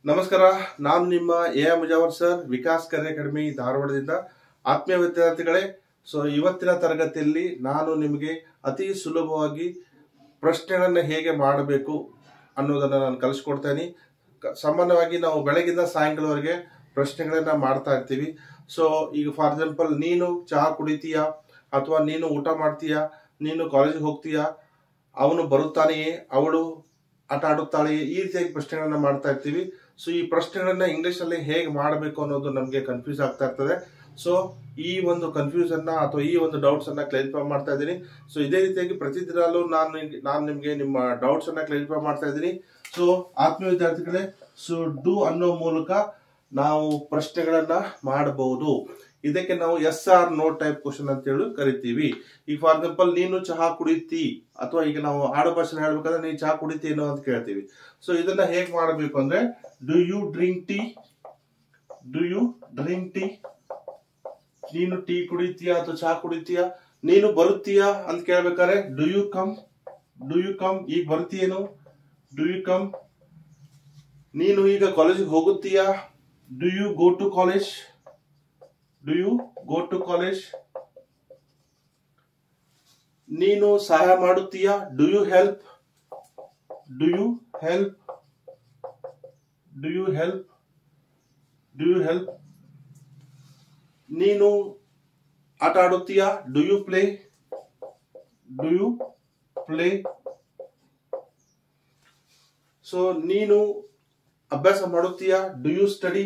ನಮಸ್ಕಾರ ನಾನು ನಿಮ್ಮ A M Mujawar sir Vikas career academy ಧಾರವಾಡದಿಂದ ಆತ್ಮೀಯ ವಿದ್ಯಾರ್ಥಿಗಳೇ ಸೊ ಇವತ್ತಿನ ತರಗತಿಯಲ್ಲಿ ನಾನು ನಿಮಗೆ ಅತಿ ಸುಲಭವಾಗಿ ಪ್ರಶ್ನೆಗಳನ್ನು ಹೇಗೆ ಮಾಡಬೇಕು ಅನ್ನೋದನ್ನು ನಾನು ಕಲಿಸ್ಕೊಡ್ತೇನೆ ಕ- ಸಾಮಾನ್ಯವಾಗಿ ನಾವು ಬೆಳಗಿಂದ ಸಾಯಂಕಾಲವರೆಗೆ ಪ್ರಶ್ನೆಗಳನ್ನ ಮಾಡ್ತಾ ಇರ್ತೀವಿ ಸೊ ಈಗ ಫಾರ್ ಎಕ್ಸಾಂಪಲ್ ನೀನು ಚಹಾ ಕುಡಿತೀಯಾ ಅಥವಾ ನೀನು ಊಟ ಮಾಡ್ತೀಯಾ ನೀನು ಕಾಲೇಜಿಗೆ ಹೋಗ್ತೀಯಾ ಅವನು ಬರುತ್ತಾನೆಯೇ ಅವಳು ಆಟ ಆಡುತ್ತಾಳೆಯೇ ಈ ರೀತಿಯಾಗಿ ಪ್ರಶ್ನೆಗಳನ್ನ ಮಾಡ್ತಾ ಇರ್ತೀವಿ ಸೊ ಈ ಪ್ರಶ್ನೆಗಳನ್ನ ಇಂಗ್ಲಿಷ್ ಅಲ್ಲಿ ಹೇಗೆ ಮಾಡಬೇಕು ಅನ್ನೋದು ನಮಗೆ ಕನ್ಫ್ಯೂಸ್ ಆಗ್ತಾ ಇರ್ತದೆ ಸೊ ಈ ಒಂದು ಕನ್ಫ್ಯೂಸ್ ಅನ್ನ ಅಥವಾ ಈ ಒಂದು ಡೌಟ್ಸ್ ಅನ್ನ ಕ್ಲಾರಿಫೈ ಮಾಡ್ತಾ ಇದ್ದೀನಿ ಸೊ ಇದೇ ರೀತಿಯಾಗಿ ಪ್ರತಿದಿನಾಲು ನಾನು ನಿಮ್ಗೆ- ನಾನು ನಿಮಗೆ ನಿಮ್ಮ ಡೌಟ್ಸ್ ಅನ್ನ ಕ್ಲಾರಿಫೈ ಮಾಡ್ತಾ ಇದ್ದೀನಿ ಸೊ ಆತ್ಮೀಯ ವಿದ್ಯಾರ್ಥಿಗಳೇ ಸೊ ಡು ಅನ್ನೋ ಮೂಲಕ ನಾವು ಪ್ರಶ್ನೆಗಳನ್ನ ಮಾಡಬಹುದು ಇದಕ್ಕೆ ನಾವು yes or no type question ಅಂತ ಹೇಳಿ ಕರಿತೀವಿ ಈಗ ಫಾರ್ ಎಕ್ಸಾಂಪಲ್ ನೀನು ಚಹಾ ಕುಡಿತಿ ಅಥವಾ ಈಗ ನಾವು ಆಡು ಭಾಷೆ ಹೇಳ್ಬೇಕಾದ್ರೆ ನೀನು ಚಹಾ ಕುಡಿತೀನೋ ಅಂತ ಕೇಳ್ತೀವಿ ಸೊ ಇದನ್ನ ಹೇಗ್ ಮಾಡಬೇಕು ಅಂದ್ರೆ do you drink tea do you drink tea ನೀನು ಟೀ ಕುಡಿತೀಯಾ ಅಥವಾ ಚಹಾ ಕುಡಿತೀಯಾ ನೀನು ಬರುತ್ತೀಯಾ ಅಂತ ಕೇಳ್ಬೇಕಾದ್ರೆ do you come do you come ಈಗ ಬರ್ತೀಯೇನು ಡು ಯು ಕಮ್ ನೀನು ಈಗ ಕಾಲೇಜಿಗೆ ಹೋಗುತ್ತೀಯಾ do you go to college do you go to college ನೀನು ಸಹಾಯ ಮಾಡುತ್ತೀಯಾ do you help do you help do you help do you help ನೀನು ಆಟ ಆಡುತ್ತೀಯಾ do you play do you play so ನೀನು ಅಭ್ಯಾಸ ಮಾಡುತ್ತೀಯಾ do you study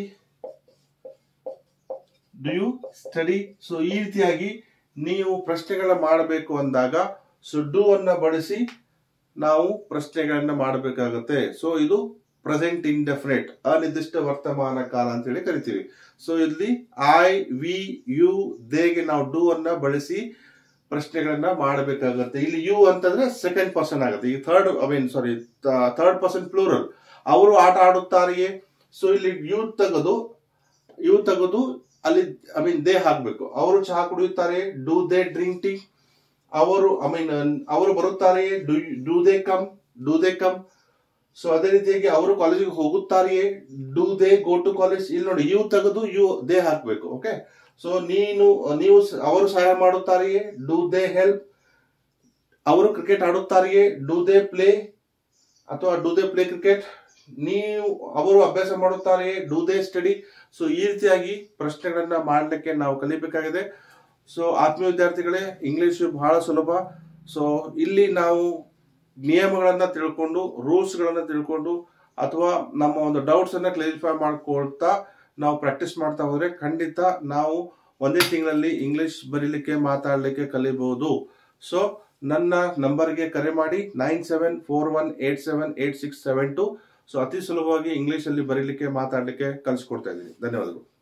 do you study so ಈ ರೀತಿಯಾಗಿ ನೀವು ಪ್ರಶ್ನೆಗಳನ್ನ ಮಾಡಬೇಕು ಅಂದಾಗ ಸೊ ಡು ಅನ್ನ ಬಳಸಿ ನಾವು ಪ್ರಶ್ನೆಗಳನ್ನ ಮಾಡಬೇಕಾಗುತ್ತೆ ಸೊ ಇದು ಪ್ರೆಸೆಂಟ್ ಇಂಡೆಫಿನೆಟ್ ಅನಿರ್ದಿಷ್ಟ ವರ್ತಮಾನ ಕಾಲ ಅಂತ ಹೇಳಿ ಕರಿತೀವಿ ಸೊ ಇಲ್ಲಿ ಐ ವಿ ಯು ದೇಗೆ ನಾವು ಡು ಅನ್ನ ಬಳಸಿ ಪ್ರಶ್ನೆಗಳನ್ನ ಮಾಡಬೇಕಾಗುತ್ತೆ ಇಲ್ಲಿ ಯು ಅಂತಂದ್ರೆ ಸೆಕೆಂಡ್ ಪರ್ಸನ್ ಆಗುತ್ತೆ ಈ third I mean sorry third person plural ಅವರು ಆಟ ಆಡುತ್ತಾರೆಯೇ ಸೊ ಇಲ್ಲಿ ಯು ತೆಗೆದು ಯು ತೆಗೆದು ಅಲ್ಲಿ ಐ ಮೀನ್ ದೇ ಹಾಕ್ಬೇಕು ಅವರು ಚಹಾ ಕುಡಿಯುತ್ತಾರೆ ಡೂ ದೇ ಡ್ರಿಂಕ್ ಟೀ ಅವರು ಐ ಮೀನ್ ಅವರು ಬರುತ್ತಾರೆಯೇ do do they come do they come so ಅದೇ ರೀತಿಯಾಗಿ ಅವರು ಕಾಲೇಜಿಗೆ ಹೋಗುತ್ತಾರೆಯೇ do they go to college ಇಲ್ಲಿ ನೋಡಿ ಯು ತೆಗೆದು ಯು ದೇ ಹಾಕ್ಬೇಕು ಓಕೆ ಸೊ ನೀನು ನೀವು ಸ- ಅವರು ಸಹಾಯ ಮಾಡುತ್ತಾರೆಯೇ ಡೂ ದೇ ಹೆಲ್ಪ್ ಅವರು ಕ್ರಿಕೆಟ್ ಆಡುತ್ತಾರೆಯೇ ಡೂ ದೇ ಪ್ಲೇ ಅಥವಾ ಡೂ ದೇ ಪ್ಲೇ ಕ್ರಿಕೆಟ್ ನೀವು ಅವರು ಅಭ್ಯಾಸ ಮಾಡುತ್ತಾರೆಯೇ ಡೂ ದೇ ಸ್ಟಡಿ ಸೊ ಈ ರೀತಿಯಾಗಿ ಪ್ರಶ್ನೆಗಳನ್ನ ಮಾಡಲಿಕ್ಕೆ ನಾವು ಕಲಿಬೇಕಾಗಿದೆ ಸೊ ಆತ್ಮೀಯ ವಿದ್ಯಾರ್ಥಿಗಳೇ ಇಂಗ್ಲಿಷ್ ಬಹಳ ಸುಲಭ ಸೊ ಇಲ್ಲಿ ನಾವು ನಿಯಮಗಳನ್ನ ತಿಳ್ಕೊಂಡು ರೂಲ್ಸ್ ಗಳನ್ನ ತಿಳ್ಕೊಂಡು ಅಥವಾ ನಮ್ಮ ಒಂದು ಡೌಟ್ಸ್ ಅನ್ನ ಕ್ಲಾರಿಫೈ ಮಾಡ್ಕೊಳ್ತಾ ನಾವು ಪ್ರಾಕ್ಟೀಸ್ ಮಾಡ್ತಾ ಹೋದ್ರೆ ಖಂಡಿತ ನಾವು ಒಂದೇ ತಿಂಗಳಲ್ಲಿ ಇಂಗ್ಲಿಷ್ ಬರೀಲಿಕ್ಕೆ ಮಾತಾಡಲಿಕ್ಕೆ ಕಲಿಬಹುದು ಸೊ ನನ್ನ ನಂಬರ್ಗೆ ಕರೆ ಮಾಡಿ nine seven four one eight seven eight six seven two so ಅತಿ ಸುಲಭವಾಗಿ ಇಂಗ್ಲಿಷ್ ಅಲ್ಲಿ ಬರೀಲಿಕ್ಕೆ ಮಾತಾಡಲಿಕ್ಕೆ ಕಲಿಸ್ಕೊಡ್ತಾ ಇದ್ದೀನಿ ಧನ್ಯವಾದಗಳು